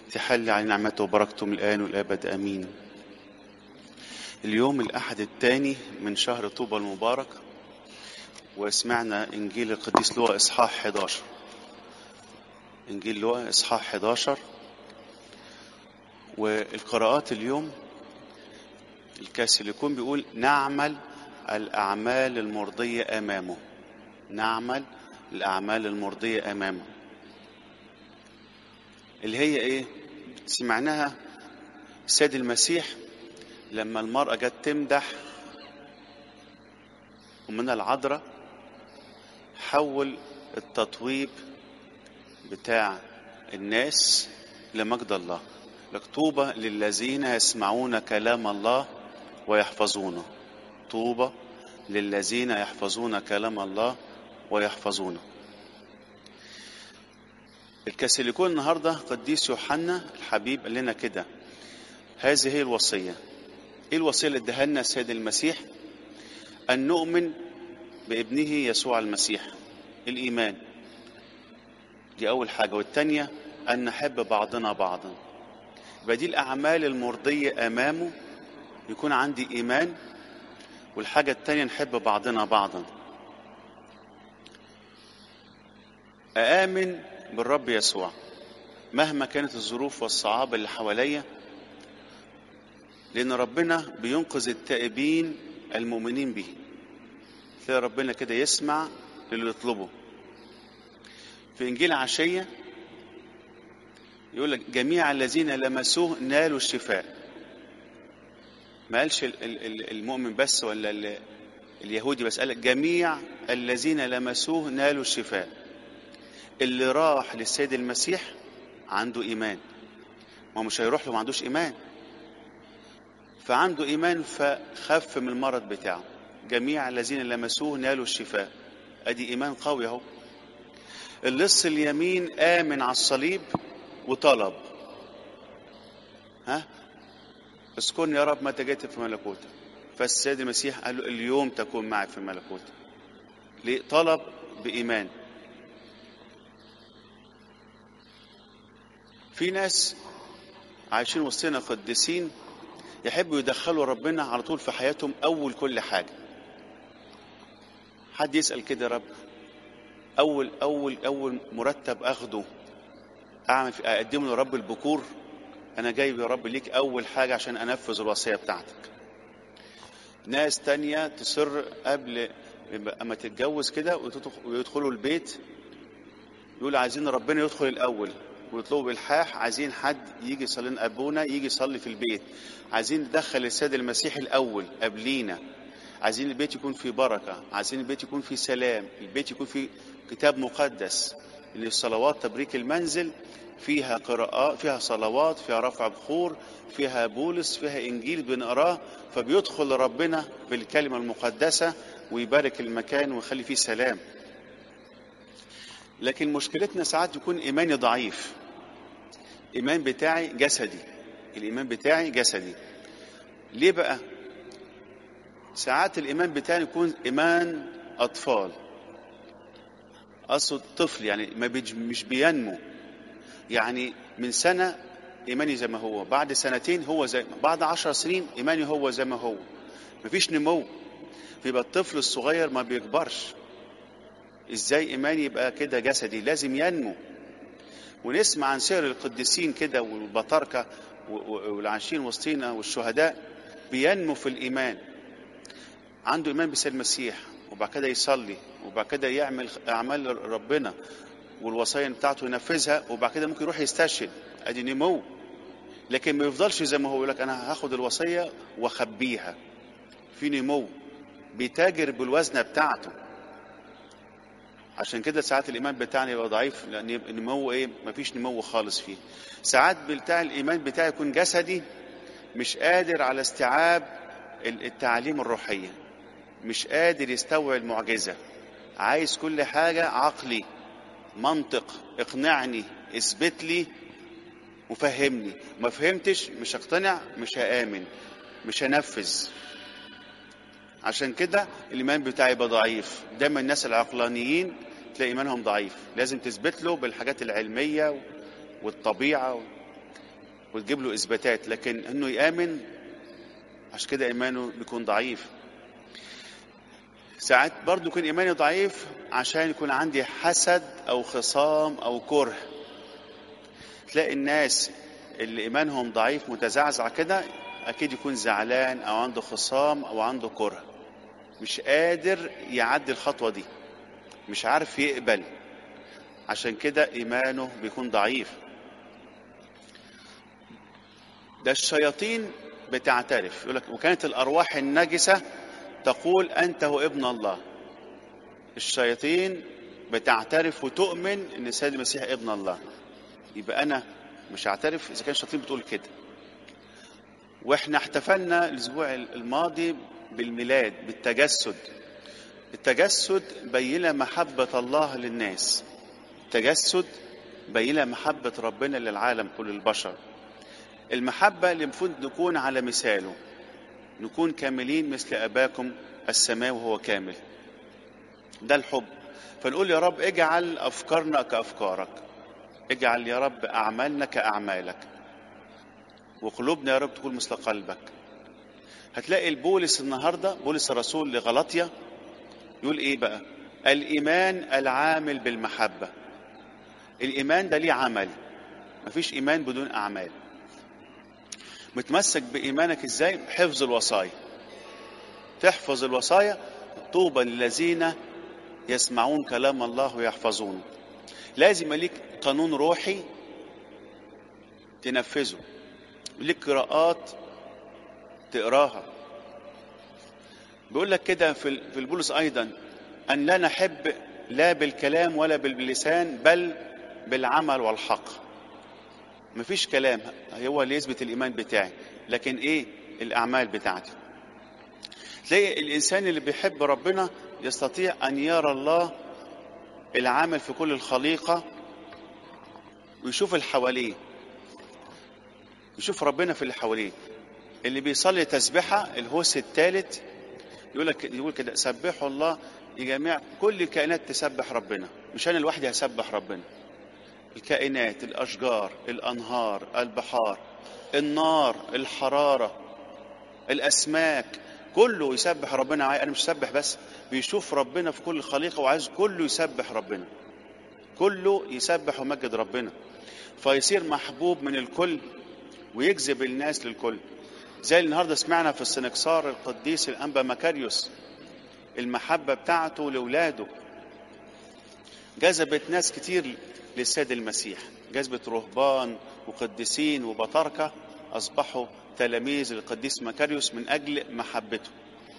تحل على نعمته وبركته من الآن والأبد آمين اليوم الأحد الثاني من شهر طوبى المبارك وسمعنا إنجيل القديس لوقا إصحاح 11 إنجيل لوقا إصحاح 11 والقراءات اليوم الكاثوليكون بيقول نعمل الأعمال المرضية أمامه نعمل الأعمال المرضية أمامه اللي هي إيه؟ سمعناها السيد المسيح لما المرأة جت تمدح ومن العذراء حول التطويب بتاع الناس لمجد الله لك طوبى للذين يسمعون كلام الله ويحفظونه طوبى للذين يحفظون كلام الله ويحفظونه الكاثوليكون النهارده قديس يوحنا الحبيب قال لنا كده هذه هي الوصيه ايه الوصيه اللي اداها لنا السيد المسيح ان نؤمن بابنه يسوع المسيح الايمان دي اول حاجه والثانيه ان نحب بعضنا بعضا يبقى دي الاعمال المرضيه امامه يكون عندي ايمان والحاجه الثانيه نحب بعضنا بعضا اامن بالرب يسوع مهما كانت الظروف والصعاب اللي حواليا لان ربنا بينقذ التائبين المؤمنين به تلاقي ربنا كده يسمع للي يطلبه في انجيل عشيه يقول لك جميع الذين لمسوه نالوا الشفاء ما قالش المؤمن بس ولا اليهودي بس قال جميع الذين لمسوه نالوا الشفاء اللي راح للسيد المسيح عنده ايمان ما مش هيروح له ما عندوش ايمان فعنده ايمان فخف من المرض بتاعه جميع الذين لمسوه نالوا الشفاء ادي ايمان قوي اهو اللص اليمين امن على الصليب وطلب ها اسكن يا رب متى جئت في ملكوتك فالسيد المسيح قال له اليوم تكون معي في ملكوتك ليه طلب بايمان في ناس عايشين وسطنا قديسين يحبوا يدخلوا ربنا على طول في حياتهم اول كل حاجه حد يسال كده يا رب اول اول اول مرتب اخده اعمل في اقدمه لرب البكور انا جايب يا رب ليك اول حاجه عشان انفذ الوصيه بتاعتك ناس تانية تصر قبل اما تتجوز كده ويدخلوا البيت يقول عايزين ربنا يدخل الاول ويطلبوا بالحاح عايزين حد يجي يصلي لنا ابونا يجي يصلي في البيت عايزين ندخل السيد المسيح الاول قبلينا عايزين البيت يكون فيه بركه عايزين البيت يكون فيه سلام البيت يكون فيه كتاب مقدس اللي الصلوات تبريك المنزل فيها قراءات فيها صلوات فيها رفع بخور فيها بولس فيها انجيل بنقراه فبيدخل ربنا بالكلمه المقدسه ويبارك المكان ويخلي فيه سلام لكن مشكلتنا ساعات يكون ايماني ضعيف الايمان بتاعي جسدي الايمان بتاعي جسدي ليه بقى ساعات الايمان بتاعي يكون ايمان اطفال اقصد طفل يعني ما بيج مش بينمو يعني من سنه ايماني زي ما هو بعد سنتين هو زي بعد عشر سنين ايماني هو زي ما هو مفيش نمو فيبقى الطفل الصغير ما بيكبرش ازاي ايماني يبقى كده جسدي لازم ينمو ونسمع عن سير القديسين كده والبطاركه والعايشين وسطينا والشهداء بينمو في الايمان عنده ايمان بسيد المسيح وبعد كده يصلي وبعد كده يعمل اعمال ربنا والوصايا بتاعته ينفذها وبعد كده ممكن يروح يستشهد ادي نمو لكن ما يفضلش زي ما هو يقول لك انا هاخد الوصيه واخبيها في نمو بيتاجر بالوزنه بتاعته عشان كده ساعات الايمان بتاعنا يبقى ضعيف لان النمو ايه مفيش نمو خالص فيه ساعات بتاع الايمان بتاعي يكون جسدي مش قادر على استيعاب التعاليم الروحيه مش قادر يستوعب المعجزه عايز كل حاجه عقلي منطق اقنعني اثبت لي وفهمني ما فهمتش مش هقتنع مش هامن مش هنفذ عشان كده الايمان بتاعي يبقى ضعيف دايما الناس العقلانيين تلاقي ايمانهم ضعيف لازم تثبت له بالحاجات العلميه والطبيعه وتجيب له اثباتات لكن انه يامن عشان كده ايمانه بيكون ضعيف ساعات برضو يكون ايماني ضعيف عشان يكون عندي حسد او خصام او كره تلاقي الناس اللي ايمانهم ضعيف متزعزع كده اكيد يكون زعلان او عنده خصام او عنده كره مش قادر يعدي الخطوه دي مش عارف يقبل عشان كده ايمانه بيكون ضعيف ده الشياطين بتعترف يقول لك وكانت الارواح النجسه تقول انت هو ابن الله الشياطين بتعترف وتؤمن ان السيد المسيح ابن الله يبقى انا مش هعترف اذا كان الشياطين بتقول كده واحنا احتفلنا الاسبوع الماضي بالميلاد بالتجسد التجسد بين محبة الله للناس التجسد بين محبة ربنا للعالم كل البشر المحبة اللي المفروض نكون على مثاله نكون كاملين مثل أباكم السماء وهو كامل ده الحب فنقول يا رب اجعل أفكارنا كأفكارك اجعل يا رب أعمالنا كأعمالك وقلوبنا يا رب تكون مثل قلبك هتلاقي البولس النهاردة بولس الرسول لغلطية يقول ايه بقى الإيمان العامل بالمحبة الإيمان ده ليه عمل مفيش إيمان بدون أعمال متمسك بإيمانك إزاي حفظ الوصايا تحفظ الوصايا طوبى للذين يسمعون كلام الله ويحفظونه لازم ليك قانون روحي تنفذه ليك قراءات تقراها بيقول لك كده في في البولس ايضا ان لا نحب لا بالكلام ولا باللسان بل بالعمل والحق مفيش كلام هو اللي يثبت الايمان بتاعي لكن ايه الاعمال بتاعتي تلاقي الانسان اللي بيحب ربنا يستطيع ان يرى الله العامل في كل الخليقه ويشوف اللي حواليه يشوف ربنا في اللي حواليه اللي بيصلي تسبحه الهوس الثالث يقول لك يقول كده سبحوا الله يا جميع كل الكائنات تسبح ربنا مش انا لوحدي هسبح ربنا الكائنات الاشجار الانهار البحار النار الحراره الاسماك كله يسبح ربنا عاي... انا مش سبح بس بيشوف ربنا في كل الخليقه وعايز كله يسبح ربنا كله يسبح ومجد ربنا فيصير محبوب من الكل ويجذب الناس للكل زي النهارده سمعنا في السنكسار القديس الانبا مكاريوس المحبه بتاعته لاولاده جذبت ناس كتير للسيد المسيح جذبت رهبان وقديسين وبطاركه اصبحوا تلاميذ القديس مكاريوس من اجل محبته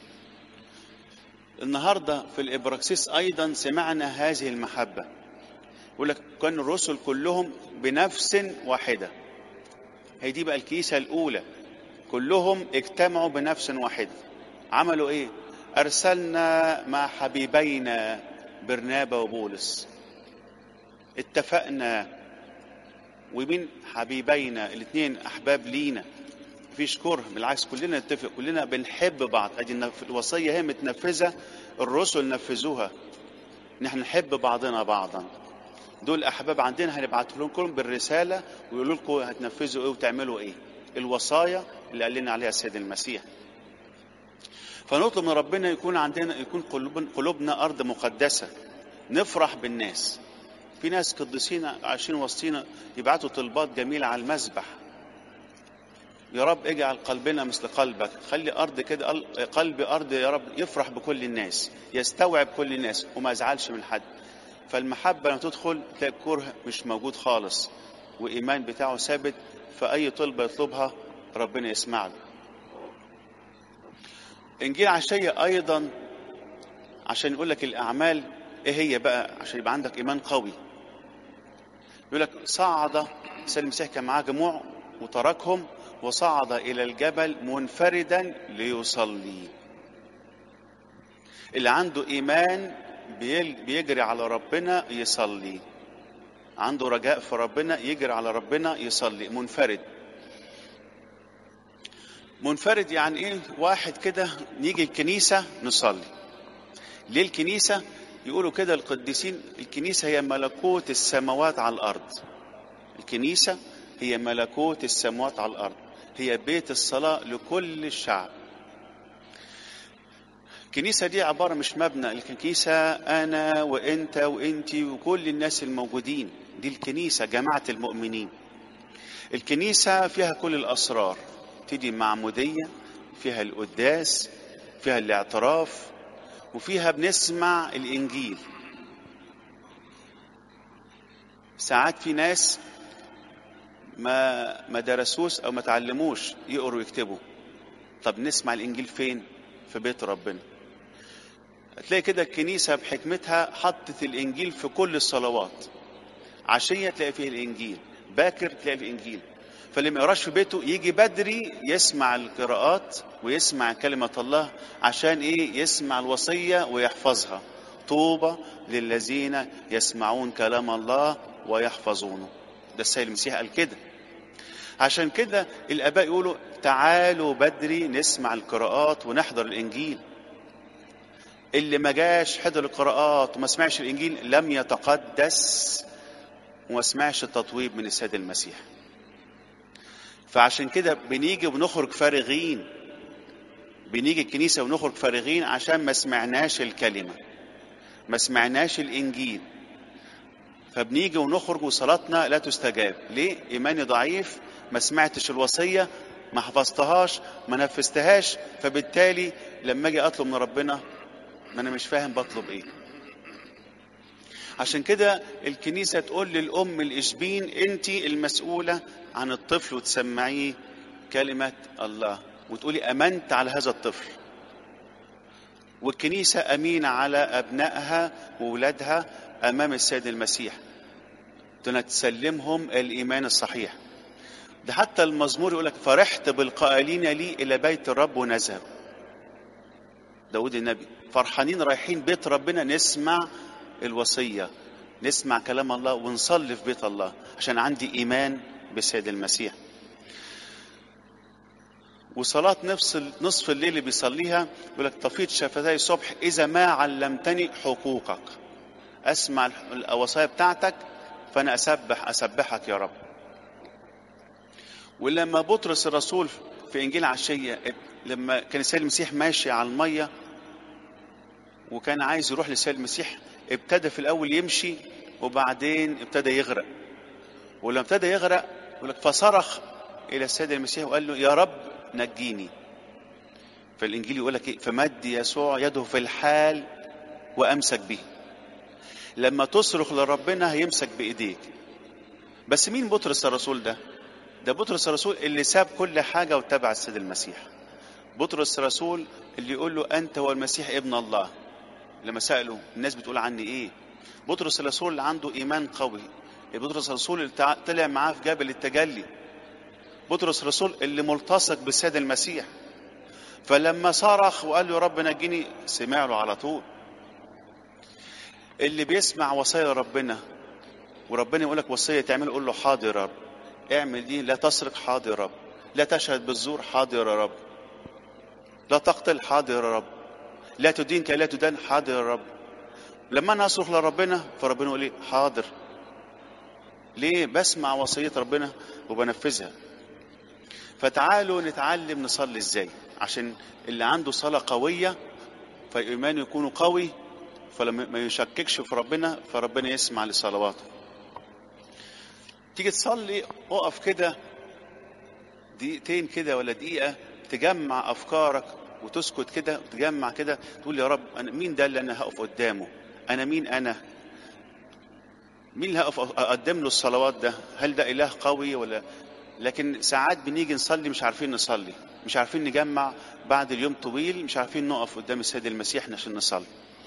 النهارده في الابراكسيس ايضا سمعنا هذه المحبه يقول لك كان الرسل كلهم بنفس واحده هي دي بقى الكنيسه الاولى كلهم اجتمعوا بنفس واحده عملوا ايه ارسلنا مع حبيبينا برنابا وبولس اتفقنا ومين حبيبينا الاثنين احباب لينا مفيش كره بالعكس كلنا نتفق كلنا بنحب بعض ادي الوصيه هي متنفذه الرسل نفذوها ان احنا نحب بعضنا بعضا دول احباب عندنا هنبعت لكم بالرساله ويقولوا لكم هتنفذوا ايه وتعملوا ايه الوصايا اللي قال لنا عليها السيد المسيح فنطلب من ربنا يكون عندنا يكون قلوبنا ارض مقدسه نفرح بالناس في ناس قديسين عايشين وسطينا يبعتوا طلبات جميله على المذبح يا رب اجعل قلبنا مثل قلبك خلي ارض كده قلبي ارض يا رب يفرح بكل الناس يستوعب كل الناس وما يزعلش من حد فالمحبه لما تدخل تلاقي الكره مش موجود خالص وايمان بتاعه ثابت فاي طلبه يطلبها ربنا يسمع له انجيل عشيه ايضا عشان يقول لك الاعمال ايه هي بقى عشان يبقى عندك ايمان قوي يقول لك صعد سيد المسيح كان معاه جموع وتركهم وصعد الى الجبل منفردا ليصلي اللي عنده ايمان بيجري على ربنا يصلي عنده رجاء في ربنا يجري على ربنا يصلي منفرد منفرد يعني ايه واحد كده نيجي الكنيسة نصلي ليه الكنيسة يقولوا كده القديسين الكنيسة هي ملكوت السماوات على الأرض الكنيسة هي ملكوت السماوات على الأرض هي بيت الصلاة لكل الشعب الكنيسة دي عبارة مش مبنى الكنيسة أنا وأنت وأنتي وكل الناس الموجودين دي الكنيسة جماعة المؤمنين الكنيسة فيها كل الأسرار تدي معمودية فيها القداس فيها الاعتراف وفيها بنسمع الإنجيل ساعات في ناس ما ما درسوش او ما تعلموش يقروا ويكتبوا طب نسمع الانجيل فين في بيت ربنا هتلاقي كده الكنيسة بحكمتها حطت الإنجيل في كل الصلوات عشية تلاقي فيه الإنجيل باكر تلاقي فيه الإنجيل فاللي ما يقراش في بيته يجي بدري يسمع القراءات ويسمع كلمة الله عشان إيه يسمع الوصية ويحفظها طوبى للذين يسمعون كلام الله ويحفظونه ده السيد المسيح قال كده عشان كده الآباء يقولوا تعالوا بدري نسمع القراءات ونحضر الإنجيل اللي ما جاش حضر القراءات وما سمعش الإنجيل لم يتقدس وما سمعش التطويب من السيد المسيح فعشان كده بنيجي ونخرج فارغين بنيجي الكنيسة ونخرج فارغين عشان ما سمعناش الكلمة ما سمعناش الإنجيل فبنيجي ونخرج وصلاتنا لا تستجاب ليه إيماني ضعيف ما سمعتش الوصية ما حفظتهاش ما نفذتهاش فبالتالي لما اجي اطلب من ربنا ما انا مش فاهم بطلب ايه عشان كده الكنيسة تقول للأم الإشبين أنت المسؤولة عن الطفل وتسمعيه كلمة الله وتقولي أمنت على هذا الطفل والكنيسة أمينة على أبنائها وولادها أمام السيد المسيح تسلمهم الإيمان الصحيح ده حتى المزمور يقول لك فرحت بالقائلين لي إلى بيت الرب ونذهب داود النبي فرحانين رايحين بيت ربنا نسمع الوصية نسمع كلام الله ونصلي في بيت الله عشان عندي إيمان بالسيد المسيح وصلاة نفس نصف الليل اللي بيصليها يقول لك طفيت شفتي الصبح إذا ما علمتني حقوقك أسمع الوصايا بتاعتك فأنا أسبح أسبحك يا رب ولما بطرس الرسول في إنجيل عشية لما كان السيد المسيح ماشي على المية وكان عايز يروح للسيد المسيح ابتدى في الأول يمشي وبعدين ابتدى يغرق ولما ابتدى يغرق يقول لك فصرخ إلى السيد المسيح وقال له يا رب نجيني فالإنجيل يقول لك إيه فمد يسوع يده في الحال وأمسك به لما تصرخ لربنا هيمسك بإيديك بس مين بطرس الرسول ده ده بطرس الرسول اللي ساب كل حاجة وتبع السيد المسيح بطرس الرسول اللي يقول له أنت هو المسيح ابن الله لما سأله الناس بتقول عني إيه بطرس الرسول اللي عنده إيمان قوي بطرس الرسول اللي طلع معاه في جبل التجلي بطرس الرسول اللي ملتصق بالسيد المسيح فلما صرخ وقال له يا رب نجيني سمع له على طول اللي بيسمع وصايا ربنا وربنا يقول لك وصيه تعمل قول له حاضر يا رب اعمل دي لا تسرق حاضر يا رب لا تشهد بالزور حاضر يا رب لا تقتل حاضر يا رب لا تدين كي لا تدان حاضر يا رب لما انا اصرخ لربنا فربنا يقول لي حاضر ليه بسمع وصيه ربنا وبنفذها فتعالوا نتعلم نصلي ازاي عشان اللي عنده صلاه قويه فايمانه يكون قوي فلما ما يشككش في ربنا فربنا يسمع لصلواته تيجي تصلي اقف كده دقيقتين كده ولا دقيقة تجمع أفكارك وتسكت كده وتجمع كده تقول يا رب أنا مين ده اللي أنا هقف قدامه أنا مين أنا مين اللي هقف أقدم له الصلوات ده هل ده إله قوي ولا لكن ساعات بنيجي نصلي مش عارفين نصلي مش عارفين نجمع بعد اليوم طويل مش عارفين نقف قدام السيد المسيح عشان نصلي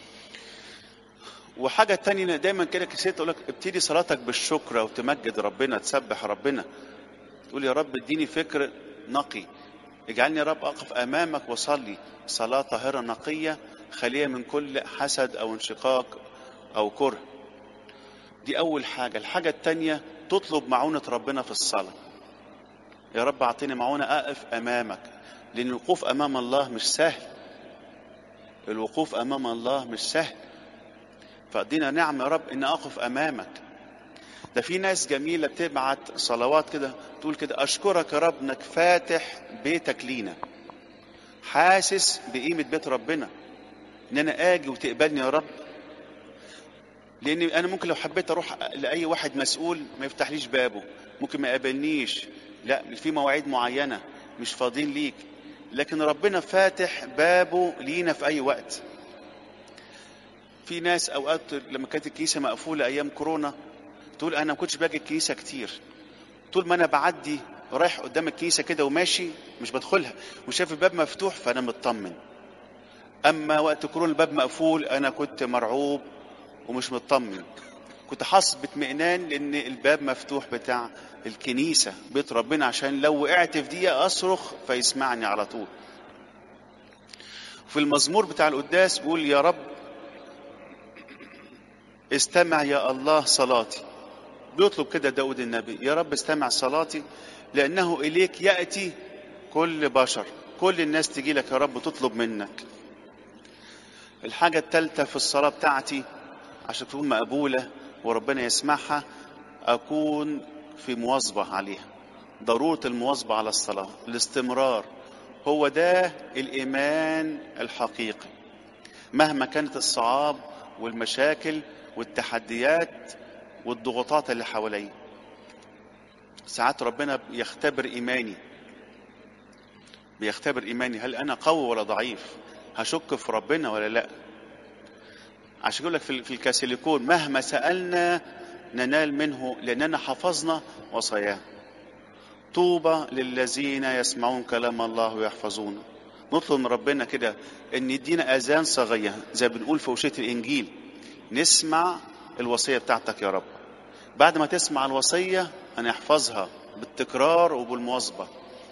وحاجة تانية دايما كده كسيت تقول لك ابتدي صلاتك بالشكر وتمجد ربنا تسبح ربنا تقول يا رب اديني فكر نقي اجعلني يا رب اقف امامك واصلي صلاة طاهرة نقية خالية من كل حسد او انشقاق او كره دي اول حاجة الحاجة التانية تطلب معونة ربنا في الصلاة يا رب اعطيني معونة اقف امامك لان الوقوف امام الله مش سهل الوقوف امام الله مش سهل فادينا نعم يا رب ان اقف امامك ده في ناس جميلة بتبعت صلوات كده تقول كده أشكرك يا رب إنك فاتح بيتك لينا حاسس بقيمة بيت ربنا إن أنا آجي وتقبلني يا رب لأن أنا ممكن لو حبيت أروح لأي واحد مسؤول ما يفتحليش بابه ممكن ما يقابلنيش لا في مواعيد معينة مش فاضيين ليك لكن ربنا فاتح بابه لينا في أي وقت في ناس أوقات لما كانت الكنيسة مقفولة أيام كورونا تقول أنا ما كنتش باجي الكنيسة كتير طول ما أنا بعدي رايح قدام الكنيسة كده وماشي مش بدخلها وشايف الباب مفتوح فأنا مطمن أما وقت كورونا الباب مقفول أنا كنت مرعوب ومش مطمن كنت حاسس باطمئنان لأن الباب مفتوح بتاع الكنيسة بيت ربنا عشان لو وقعت في دقيقة أصرخ فيسمعني على طول في المزمور بتاع القداس بيقول يا رب استمع يا الله صلاتي بيطلب كده داود النبي يا رب استمع صلاتي لأنه إليك يأتي كل بشر كل الناس تجي لك يا رب تطلب منك الحاجة الثالثة في الصلاة بتاعتي عشان تكون مقبولة وربنا يسمعها أكون في مواظبة عليها ضرورة المواظبة على الصلاة الاستمرار هو ده الإيمان الحقيقي مهما كانت الصعاب والمشاكل والتحديات والضغوطات اللي حواليا ساعات ربنا يختبر إيماني بيختبر إيماني هل أنا قوي ولا ضعيف هشك في ربنا ولا لا عشان يقول لك في الكاسيليكون مهما سألنا ننال منه لأننا حفظنا وصاياه طوبى للذين يسمعون كلام الله ويحفظونه نطلب من ربنا كده ان يدينا اذان صغيه زي بنقول في وشيه الانجيل نسمع الوصيه بتاعتك يا رب بعد ما تسمع الوصيه ان يحفظها بالتكرار وبالمواظبه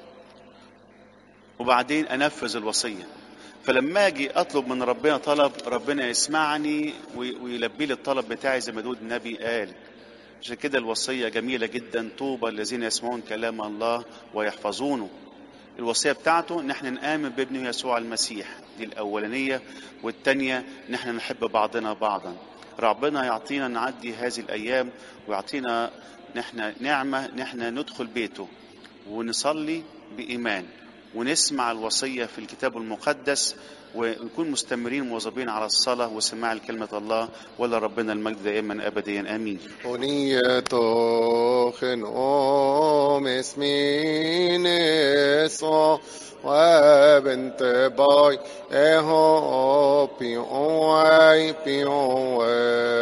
وبعدين انفذ الوصيه فلما اجي اطلب من ربنا طلب ربنا يسمعني ويلبي لي الطلب بتاعي زي ما داود النبي قال عشان كده الوصيه جميله جدا طوبى الذين يسمعون كلام الله ويحفظونه الوصيه بتاعته ان احنا نامن بابنه يسوع المسيح دي الاولانيه والثانيه ان احنا نحب بعضنا بعضا ربنا يعطينا نعدي هذه الايام ويعطينا نحن نعمه نحن ندخل بيته ونصلي بايمان ونسمع الوصية في الكتاب المقدس ونكون مستمرين مواظبين على الصلاة وسماع كلمة الله ولا ربنا المجد دائما أبديا آمين ونية خنقوم اسمين اسو وبنت باي اهو بيوي بيوي